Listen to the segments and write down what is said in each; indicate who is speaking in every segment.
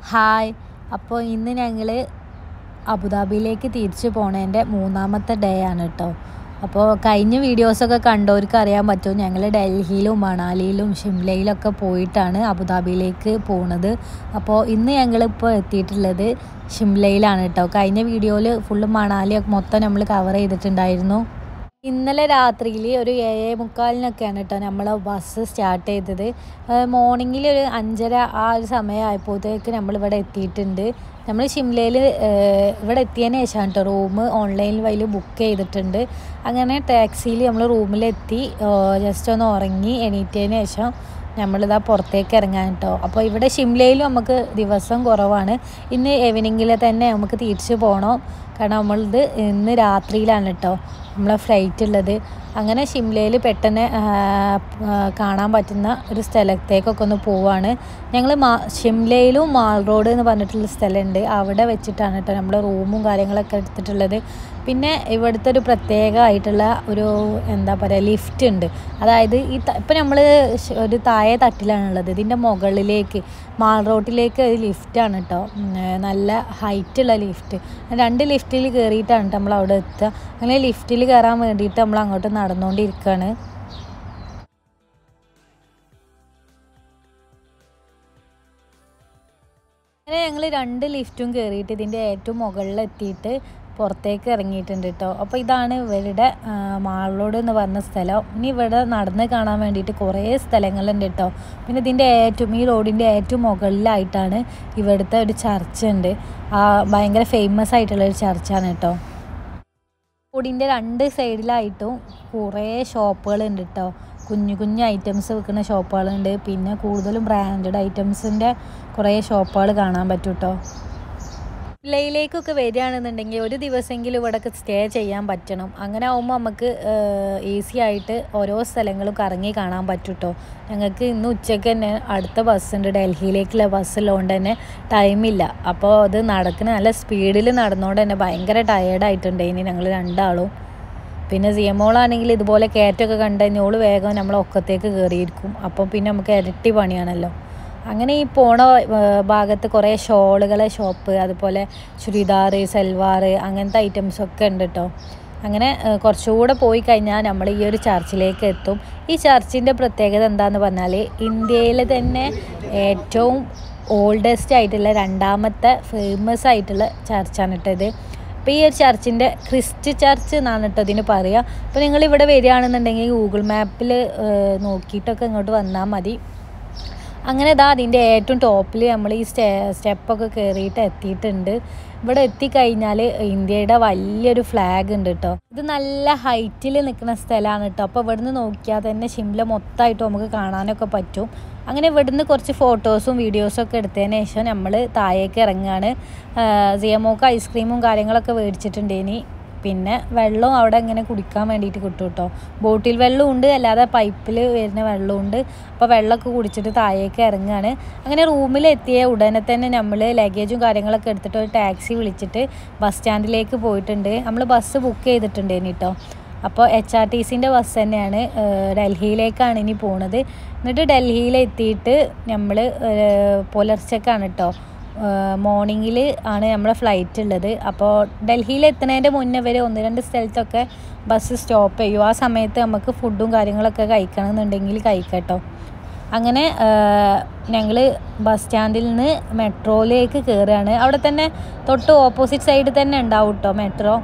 Speaker 1: hi അപ്പോൾ ഇന്ന് ഞങ്ങൾ അബുദാബിയിലേക്ക് തിരിച്ചു പോണതിൻ്റെ മൂന്നാമത്തെ ഡേ ആണ് കേട്ടോ അപ്പോൾ കഴിഞ്ഞ വീഡിയോസൊക്കെ കണ്ടവർക്ക് അറിയാൻ പറ്റും ഞങ്ങൾ ഡൽഹിയിലും മണാലിയിലും ഷിംലയിലൊക്കെ പോയിട്ടാണ് അബുദാബിയിലേക്ക് പോണത് അപ്പോൾ ഇന്ന് ഞങ്ങളിപ്പോൾ എത്തിയിട്ടുള്ളത് ഷിംലയിലാണ് കേട്ടോ കഴിഞ്ഞ വീഡിയോയിൽ ഫുള്ള് മണാലിയൊക്കെ മൊത്തം നമ്മൾ കവർ ചെയ്തിട്ടുണ്ടായിരുന്നു ഇന്നലെ രാത്രിയിൽ ഒരു ഏഴേ മുക്കാലിനൊക്കെയാണ് കേട്ടോ നമ്മൾ ബസ് സ്റ്റാർട്ട് ചെയ്തത് മോർണിംഗിൽ ഒരു അഞ്ചര ആ ഒരു സമയമായപ്പോഴത്തേക്ക് നമ്മളിവിടെ എത്തിയിട്ടുണ്ട് നമ്മൾ ഷിംലയിൽ ഇവിടെ എത്തിയതിന് ശേഷമാണ് കേട്ടോ റൂം ഓൺലൈൻ വഴി ബുക്ക് ചെയ്തിട്ടുണ്ട് അങ്ങനെ ടാക്സിയിൽ നമ്മൾ റൂമിലെത്തി ജസ്റ്റ് ഒന്ന് ഉറങ്ങി എണീറ്റതിന് ശേഷം നമ്മളിതാ പുറത്തേക്ക് ഇറങ്ങാൻ കേട്ടോ അപ്പോൾ ഇവിടെ ഷിംലയിലും നമുക്ക് ദിവസം കുറവാണ് ഇന്ന് ഈവനിങ്ങിൽ തന്നെ നമുക്ക് തിരിച്ചു പോകണം കാരണം നമ്മളിത് ഇന്ന് രാത്രിയിലാണ് കേട്ടോ നമ്മളെ ഫ്ലൈറ്റ് ഉള്ളത് അങ്ങനെ ഷിംലയിൽ പെട്ടെന്ന് കാണാൻ പറ്റുന്ന ഒരു സ്ഥലത്തേക്കൊക്കെ ഒന്ന് പോവാണ് ഞങ്ങൾ മാ ഷിംലയിലും മാൾ റോഡ് എന്ന് പറഞ്ഞിട്ടുള്ള സ്ഥലമുണ്ട് അവിടെ വെച്ചിട്ടാണ് കേട്ടോ നമ്മൾ റൂമും കാര്യങ്ങളൊക്കെ എടുത്തിട്ടുള്ളത് പിന്നെ ഇവിടുത്തെ ഒരു പ്രത്യേകമായിട്ടുള്ള ഒരു എന്താ പറയുക ലിഫ്റ്റ് ഉണ്ട് അതായത് ഈ ഇപ്പം നമ്മൾ ഒരു താഴെ തട്ടിലാണുള്ളത് ഇതിൻ്റെ മുകളിലേക്ക് മാൾ റോട്ടിലേക്ക് ഒരു ലിഫ്റ്റാണ് കേട്ടോ നല്ല ഹൈറ്റുള്ള ലിഫ്റ്റ് രണ്ട് ലിഫ്റ്റിൽ കയറിയിട്ടാണ് കേട്ടോ നമ്മൾ അവിടെ എത്തുക അങ്ങനെ ലിഫ്റ്റിൽ കയറാൻ വേണ്ടിയിട്ട് നമ്മൾ അങ്ങോട്ട് നടന്നുകൊണ്ടിരിക്കുകയാണ് അങ്ങനെ ഞങ്ങൾ രണ്ട് ലിഫ്റ്റും കയറിയിട്ട് ഇതിൻ്റെ ഏറ്റവും മുകളിലെത്തിയിട്ട് പുറത്തേക്ക് ഇറങ്ങിയിട്ടുണ്ട് കേട്ടോ അപ്പോൾ ഇതാണ് ഇവരുടെ മാളോട് എന്ന് പറഞ്ഞ സ്ഥലം ഇനി ഇവിടെ നടന്ന് കാണാൻ വേണ്ടിയിട്ട് കുറേ സ്ഥലങ്ങളുണ്ട് കേട്ടോ പിന്നെ ഇതിൻ്റെ ഏറ്റവും ഈ റോഡിൻ്റെ ഏറ്റവും മുകളിലായിട്ടാണ് ഇവിടുത്തെ ഒരു ചർച്ച് ഉണ്ട് ആ ഭയങ്കര ഫേമസ് ആയിട്ടുള്ള ഒരു ചർച്ചാണ് കേട്ടോ റോഡിൻ്റെ രണ്ട് സൈഡിലായിട്ടും കുറേ ഷോപ്പുകളുണ്ട് കേട്ടോ കുഞ്ഞു കുഞ്ഞു ഐറ്റംസ് വിൽക്കുന്ന ഷോപ്പുകളുണ്ട് പിന്നെ കൂടുതലും ബ്രാൻഡഡ് ഐറ്റംസിൻ്റെ കുറേ ഷോപ്പുകൾ കാണാൻ പറ്റും കേട്ടോ ജില്ലയിലേക്കൊക്കെ വരികയാണെന്നുണ്ടെങ്കിൽ ഒരു ദിവസമെങ്കിലും ഇവിടെയൊക്കെ സ്റ്റേ ചെയ്യാൻ പറ്റണം അങ്ങനെ ആകുമ്പോൾ നമുക്ക് ഈസി ആയിട്ട് ഓരോ സ്ഥലങ്ങളും കറങ്ങി കാണാൻ പറ്റും കേട്ടോ ഞങ്ങൾക്ക് ഇന്ന് ഉച്ചയ്ക്ക് തന്നെ അടുത്ത ബസ്സുണ്ട് ഡൽഹിയിലേക്കുള്ള ബസ്സുള്ളതുകൊണ്ട് തന്നെ ടൈമില്ല അപ്പോൾ അത് നടക്കുന്ന നല്ല സ്പീഡിൽ നടന്നുകൊണ്ട് തന്നെ ഭയങ്കര ടയേർഡായിട്ടുണ്ട് ഇനി ഞങ്ങൾ രണ്ടാളും പിന്നെ സിയമോളാണെങ്കിൽ ഇതുപോലെ കയറ്റമൊക്കെ കണ്ടു കഴിഞ്ഞാൽ ഓള് വേഗം നമ്മളെ ഒക്കത്തേക്ക് കയറിയിരിക്കും അപ്പം പിന്നെ നമുക്ക് ഇരട്ടി പണിയാണല്ലോ അങ്ങനെ ഈ പോണ ഭാഗത്ത് കുറേ ഷോളുകളെ ഷോപ്പ് അതുപോലെ ചുരിദാർ സൽവാർ അങ്ങനത്തെ ഐറ്റംസൊക്കെ ഉണ്ട് കേട്ടോ അങ്ങനെ കുറച്ചുകൂടെ പോയി കഴിഞ്ഞാൽ നമ്മൾ ഈ ഒരു ചർച്ചിലേക്ക് എത്തും ഈ ചർച്ചിൻ്റെ പ്രത്യേകത എന്താണെന്ന് പറഞ്ഞാൽ ഇന്ത്യയിലെ തന്നെ ഏറ്റവും ഓൾഡസ്റ്റ് ആയിട്ടുള്ള രണ്ടാമത്തെ ഫേമസ് ആയിട്ടുള്ള ചർച്ചാണ് കേട്ടോ ഇത് അപ്പോൾ ഈ ഒരു ചർച്ചിൻ്റെ ക്രിസ്റ്റ് ചർച്ച് എന്നാണ് കേട്ടോ ഇതിന് പറയുക അപ്പോൾ നിങ്ങൾ ഇവിടെ വരികയാണെന്നുണ്ടെങ്കിൽ ഗൂഗിൾ മാപ്പിൽ നോക്കിയിട്ടൊക്കെ ഇങ്ങോട്ട് വന്നാൽ മതി അങ്ങനെ ഇതാ അതിൻ്റെ ഏറ്റവും ടോപ്പിൽ നമ്മൾ ഈ സ്റ്റെ സ്റ്റെപ്പൊക്കെ കയറിയിട്ട് എത്തിയിട്ടുണ്ട് ഇവിടെ എത്തിക്കഴിഞ്ഞാൽ ഇന്ത്യയുടെ വലിയൊരു ഫ്ലാഗ് ഉണ്ട് കേട്ടോ ഇത് നല്ല ഹൈറ്റിൽ നിൽക്കുന്ന സ്ഥലമാണ് കേട്ടോ അപ്പോൾ ഇവിടുന്ന് നോക്കിയാൽ തന്നെ ഷിംല മൊത്തമായിട്ട് നമുക്ക് കാണാനൊക്കെ പറ്റും അങ്ങനെ ഇവിടുന്ന് കുറച്ച് ഫോട്ടോസും വീഡിയോസും ഒക്കെ എടുത്തതിന് ശേഷം നമ്മൾ താഴേക്ക് ഇറങ്ങുകയാണ് സിയമോക്ക് ഐസ്ക്രീമും കാര്യങ്ങളൊക്കെ മേടിച്ചിട്ടുണ്ട് ഇനി പിന്നെ വെള്ളം അവിടെ ഇങ്ങനെ കുടിക്കാൻ വേണ്ടിയിട്ട് കിട്ടും കേട്ടോ ബോട്ടിൽ വെള്ളവും ഉണ്ട് അല്ലാതെ പൈപ്പിൽ വരുന്ന വെള്ളമുണ്ട് അപ്പോൾ വെള്ളമൊക്കെ കുടിച്ചിട്ട് താഴേക്ക് ഇറങ്ങുകയാണ് അങ്ങനെ റൂമിൽ എത്തിയ ഉടനെ തന്നെ നമ്മൾ ലഗേജും കാര്യങ്ങളൊക്കെ എടുത്തിട്ട് ഒരു ടാക്സി വിളിച്ചിട്ട് ബസ് സ്റ്റാൻഡിലേക്ക് പോയിട്ടുണ്ട് നമ്മൾ ബസ് ബുക്ക് ചെയ്തിട്ടുണ്ട് ഇനി കേട്ടോ അപ്പോൾ എച്ച് ആർ ടി സിൻ്റെ ബസ് തന്നെയാണ് ഡൽഹിയിലേക്കാണ് ഇനി പോണത് എന്നിട്ട് ഡൽഹിയിൽ എത്തിയിട്ട് നമ്മൾ പുലർച്ചക്കാണ് കേട്ടോ മോർണിംഗിൽ ആണ് നമ്മുടെ ഫ്ലൈറ്റ് ഉള്ളത് അപ്പോൾ ഡൽഹിയിൽ എത്തുന്നതിൻ്റെ മുന്നേ വരെ ഒന്ന് രണ്ട് സ്ഥലത്തൊക്കെ ബസ് സ്റ്റോപ്പ് ചെയ്യും ആ സമയത്ത് നമുക്ക് ഫുഡും കാര്യങ്ങളൊക്കെ കഴിക്കണമെന്നുണ്ടെങ്കിൽ കഴിക്കട്ടോ അങ്ങനെ ഞങ്ങൾ ബസ് സ്റ്റാൻഡിൽ നിന്ന് മെട്രോയിലേക്ക് കയറുകയാണ് അവിടെ തന്നെ തൊട്ട് ഓപ്പോസിറ്റ് സൈഡിൽ തന്നെ ഉണ്ടാവും കേട്ടോ മെട്രോ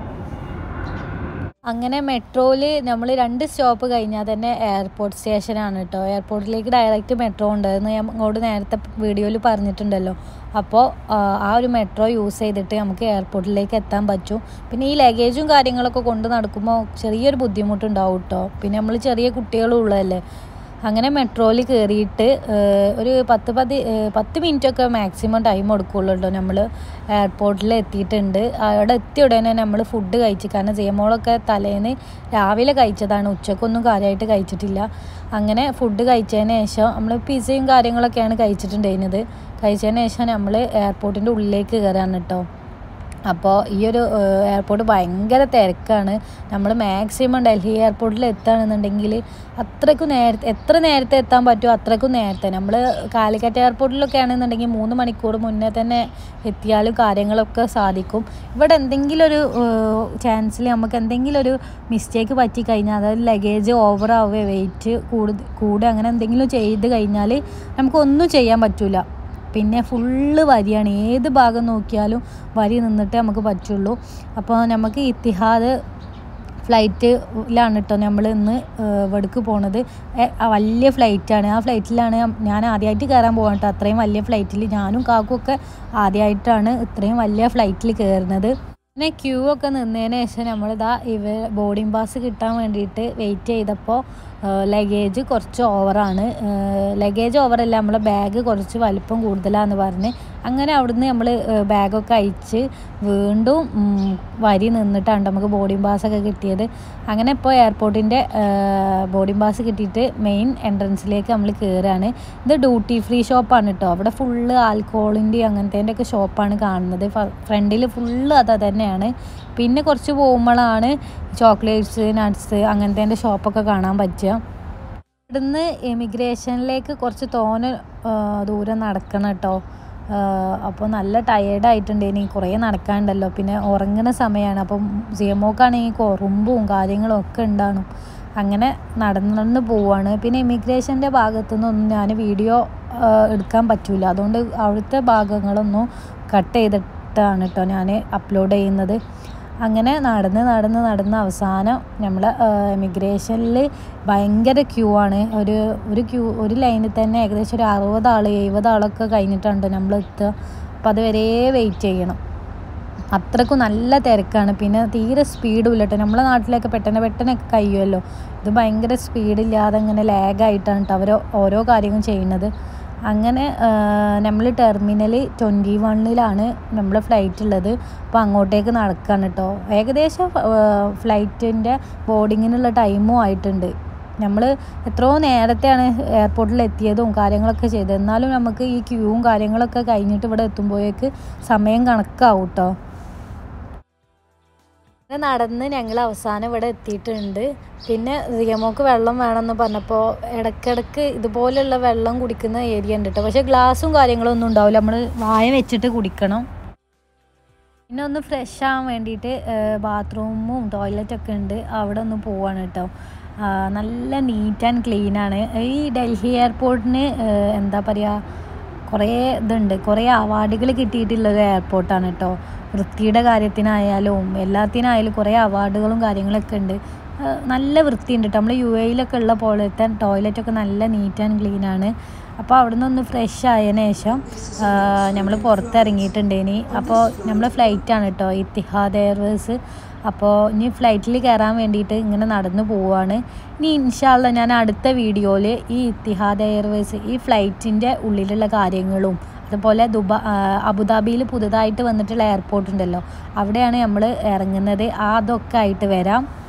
Speaker 1: അങ്ങനെ മെട്രോയിൽ നമ്മൾ രണ്ട് സ്റ്റോപ്പ് കഴിഞ്ഞാൽ തന്നെ എയർപോർട്ട് സ്റ്റേഷനാണ് കേട്ടോ എയർപോർട്ടിലേക്ക് ഡയറക്റ്റ് മെട്രോ ഉണ്ടായിരുന്നു ഞാൻ അങ്ങോട്ട് നേരത്തെ വീഡിയോയിൽ പറഞ്ഞിട്ടുണ്ടല്ലോ അപ്പോൾ ആ ഒരു മെട്രോ യൂസ് ചെയ്തിട്ട് നമുക്ക് എയർപോർട്ടിലേക്ക് എത്താൻ പറ്റും പിന്നെ ഈ ലഗേജും കാര്യങ്ങളൊക്കെ കൊണ്ട് നടക്കുമ്പോൾ ചെറിയൊരു ബുദ്ധിമുട്ടുണ്ടാവും കേട്ടോ പിന്നെ നമ്മൾ ചെറിയ കുട്ടികളും ഉള്ളതല്ലേ അങ്ങനെ മെട്രോയിൽ കയറിയിട്ട് ഒരു പത്ത് പതി പത്ത് മിനിറ്റൊക്കെ മാക്സിമം ടൈം എടുക്കുകയുള്ളൂ കേട്ടോ നമ്മൾ എയർപോർട്ടിൽ എത്തിയിട്ടുണ്ട് അവിടെ എത്തിയ ഉടനെ നമ്മൾ ഫുഡ് കഴിച്ചു കാരണം ജയമോളൊക്കെ തലേന്ന് രാവിലെ കഴിച്ചതാണ് ഉച്ചക്കൊന്നും കാര്യമായിട്ട് കഴിച്ചിട്ടില്ല അങ്ങനെ ഫുഡ് കഴിച്ചതിന് ശേഷം നമ്മൾ പിസയും കാര്യങ്ങളൊക്കെയാണ് കഴിച്ചിട്ടുണ്ടായിരുന്നത് കഴിച്ചതിന് ശേഷം നമ്മൾ എയർപോർട്ടിൻ്റെ ഉള്ളിലേക്ക് കയറാണ് കേട്ടോ അപ്പോൾ ഈ ഒരു എയർപോർട്ട് ഭയങ്കര തിരക്കാണ് നമ്മൾ മാക്സിമം ഡൽഹി എയർപോർട്ടിൽ എത്തുകയാണെന്നുണ്ടെങ്കിൽ അത്രയ്ക്കും നേരത്തെ എത്ര നേരത്തെ എത്താൻ പറ്റുമോ അത്രയ്ക്കും നേരത്തെ നമ്മൾ കാലിക്കറ്റ് എയർപോർട്ടിലൊക്കെ ആണെന്നുണ്ടെങ്കിൽ മൂന്ന് മണിക്കൂർ മുന്നേ തന്നെ എത്തിയാലും കാര്യങ്ങളൊക്കെ സാധിക്കും ഇവിടെ എന്തെങ്കിലും ഒരു ചാൻസിൽ നമുക്ക് എന്തെങ്കിലും ഒരു മിസ്റ്റേക്ക് പറ്റിക്കഴിഞ്ഞാൽ അതായത് ലഗേജ് ഓവർ ആവുകയോ വെയിറ്റ് കൂടു കൂടുക അങ്ങനെ എന്തെങ്കിലും ചെയ്ത് കഴിഞ്ഞാൽ നമുക്കൊന്നും ചെയ്യാൻ പറ്റില്ല പിന്നെ ഫുള്ള് വരിയാണ് ഏത് ഭാഗം നോക്കിയാലും വരി നിന്നിട്ടേ നമുക്ക് പറ്റുള്ളൂ അപ്പോൾ നമുക്ക് ഇത്തിഹാദ് ഫ്ലൈറ്റിലാണ് കേട്ടോ നമ്മൾ ഇന്ന് ഇവിടേക്ക് പോണത് വലിയ ഫ്ലൈറ്റാണ് ആ ഫ്ലൈറ്റിലാണ് ഞാൻ ആദ്യമായിട്ട് കയറാൻ പോകാൻ കേട്ടോ അത്രയും വലിയ ഫ്ലൈറ്റിൽ ഞാനും കാക്കും ഒക്കെ ആദ്യമായിട്ടാണ് ഇത്രയും വലിയ ഫ്ലൈറ്റിൽ കയറുന്നത് പിന്നെ ക്യൂ ഒക്കെ നിന്നതിന് ശേഷം നമ്മളിതാ ഇവ ബോർഡിംഗ് പാസ് കിട്ടാൻ വേണ്ടിയിട്ട് വെയിറ്റ് ചെയ്തപ്പോൾ ലഗേജ് കുറച്ച് ഓവറാണ് ലഗേജ് ഓവറല്ല നമ്മളെ ബാഗ് കുറച്ച് വലിപ്പം കൂടുതലാന്ന് പറഞ്ഞ് അങ്ങനെ അവിടുന്ന് നമ്മൾ ബാഗൊക്കെ അയച്ച് വീണ്ടും വരി നിന്നിട്ടാണ് നമുക്ക് ബോർഡിംഗ് പാസ്സൊക്കെ കിട്ടിയത് അങ്ങനെ ഇപ്പോൾ എയർപോർട്ടിൻ്റെ ബോർഡിംഗ് പാസ് കിട്ടിയിട്ട് മെയിൻ എൻട്രൻസിലേക്ക് നമ്മൾ കയറുകയാണ് ഇത് ഡ്യൂട്ടി ഫ്രീ ഷോപ്പാണ് കേട്ടോ അവിടെ ഫുള്ള് ആൽക്കഹോളിൻ്റെ അങ്ങനത്തേൻ്റെ ഒക്കെ ഷോപ്പാണ് കാണുന്നത് ഫ്രണ്ടിൽ ഫുള്ള് അത് തന്നെയാണ് പിന്നെ കുറച്ച് പോകുമ്പോഴാണ് ചോക്ലേറ്റ്സ് നട്ട്സ് അങ്ങനത്തെ ഷോപ്പൊക്കെ കാണാൻ പറ്റുക ഇവിടുന്ന് എമിഗ്രേഷനിലേക്ക് കുറച്ച് തോനെ ദൂരം നടക്കണം കേട്ടോ അപ്പോൾ നല്ല ടയേർഡായിട്ടുണ്ട് ഇനി കുറേ നടക്കാനുണ്ടല്ലോ പിന്നെ ഉറങ്ങുന്ന സമയമാണ് അപ്പം സിയമോക്കാണെങ്കിൽ കുറുമ്പും കാര്യങ്ങളും ഒക്കെ ഉണ്ടാകും അങ്ങനെ നടന്നു പോവാണ് പിന്നെ ഇമിഗ്രേഷൻ്റെ ഭാഗത്തു നിന്നൊന്നും ഞാൻ വീഡിയോ എടുക്കാൻ പറ്റില്ല അതുകൊണ്ട് അവിടുത്തെ ഭാഗങ്ങളൊന്നും കട്ട് ചെയ്തിട്ടാണ് കേട്ടോ ഞാൻ അപ്ലോഡ് ചെയ്യുന്നത് അങ്ങനെ നടന്ന് നടന്ന് നടന്ന് അവസാനം നമ്മൾ എമിഗ്രേഷനിൽ ഭയങ്കര ക്യൂ ആണ് ഒരു ഒരു ക്യൂ ഒരു ലൈനിൽ തന്നെ ഏകദേശം ഒരു അറുപത് ആൾ എഴുപത് ആളൊക്കെ കഴിഞ്ഞിട്ടുണ്ട് നമ്മൾ എത്തുക അപ്പോൾ അതുവരെ വെയിറ്റ് ചെയ്യണം അത്രക്കും നല്ല തിരക്കാണ് പിന്നെ തീരെ സ്പീഡും ഇല്ല കേട്ടോ നമ്മളെ നാട്ടിലൊക്കെ പെട്ടെന്ന് പെട്ടെന്നൊക്കെ കഴിയുമല്ലോ ഇത് ഭയങ്കര സ്പീഡില്ലാതെ ഇങ്ങനെ ലാഗായിട്ടാണ് കേട്ടോ അവർ ഓരോ കാര്യങ്ങളും ചെയ്യുന്നത് അങ്ങനെ നമ്മൾ ടെർമിനൽ ട്വൻറ്റി വണ്ണിലാണ് നമ്മൾ ഫ്ലൈറ്റ് ഉള്ളത് അപ്പോൾ അങ്ങോട്ടേക്ക് നടക്കുകയാണ് കേട്ടോ ഏകദേശം ഫ്ലൈറ്റിൻ്റെ ബോർഡിങ്ങിനുള്ള ടൈമും ആയിട്ടുണ്ട് നമ്മൾ എത്രയോ നേരത്തെയാണ് എയർപോർട്ടിൽ എത്തിയതും കാര്യങ്ങളൊക്കെ ചെയ്തത് എന്നാലും നമുക്ക് ഈ ക്യൂവും കാര്യങ്ങളൊക്കെ കഴിഞ്ഞിട്ട് ഇവിടെ എത്തുമ്പോഴേക്ക് സമയം കണക്കാവും കേട്ടോ നടന്ന് ഞങ്ങൾ അവസാനം ഇവിടെ എത്തിയിട്ടുണ്ട് പിന്നെ റിയമോക്ക് വെള്ളം വേണമെന്ന് പറഞ്ഞപ്പോൾ ഇടയ്ക്കിടയ്ക്ക് ഇതുപോലുള്ള വെള്ളം കുടിക്കുന്ന ഏരിയ ഉണ്ട് കേട്ടോ പക്ഷേ ഗ്ലാസും കാര്യങ്ങളും ഒന്നും ഉണ്ടാവില്ല നമ്മൾ വായ വെച്ചിട്ട് കുടിക്കണം പിന്നെ ഒന്ന് ഫ്രഷ് ആവാൻ വേണ്ടിയിട്ട് ബാത്റൂമും ടോയ്ലറ്റൊക്കെ ഉണ്ട് അവിടെ ഒന്ന് പോവാണ് കേട്ടോ നല്ല നീറ്റ് ആൻഡ് ക്ലീൻ ആണ് ഈ ഡൽഹി എയർപോർട്ടിന് എന്താ പറയുക കുറേ ഇതുണ്ട് കുറേ അവാർഡുകൾ കിട്ടിയിട്ടുള്ള ഒരു എയർപോർട്ടാണ് കേട്ടോ വൃത്തിയുടെ കാര്യത്തിനായാലും എല്ലാത്തിനായാലും കുറേ അവാർഡുകളും കാര്യങ്ങളൊക്കെ ഉണ്ട് നല്ല വൃത്തിയുണ്ട് കേട്ടോ നമ്മൾ യു എയിലൊക്കെ ഉള്ള പോലത്തെ ടോയ്ലറ്റൊക്കെ നല്ല നീറ്റ് ആൻഡ് ക്ലീൻ ആണ് അപ്പോൾ അവിടെ നിന്ന് ഒന്ന് ഫ്രഷ് ആയതിനു ശേഷം നമ്മൾ പുറത്തിറങ്ങിയിട്ടുണ്ട് ഇനി അപ്പോൾ നമ്മൾ ഫ്ലൈറ്റാണ് കേട്ടോ ഇത്തിഹാദ് എയർവേസ് അപ്പോൾ ഇനി ഫ്ലൈറ്റിൽ കയറാൻ വേണ്ടിയിട്ട് ഇങ്ങനെ നടന്നു പോവുകയാണ് ഇനി ഇൻഷാല്ല ഞാൻ അടുത്ത വീഡിയോയിൽ ഈ ഇത്തിഹാദ് എയർവേസ് ഈ ഫ്ലൈറ്റിൻ്റെ ഉള്ളിലുള്ള കാര്യങ്ങളും അതുപോലെ ദുബാ അബുദാബിയിൽ പുതുതായിട്ട് വന്നിട്ടുള്ള എയർപോർട്ട് ഉണ്ടല്ലോ അവിടെയാണ് നമ്മൾ ഇറങ്ങുന്നത് അതൊക്കെ ആയിട്ട് വരാം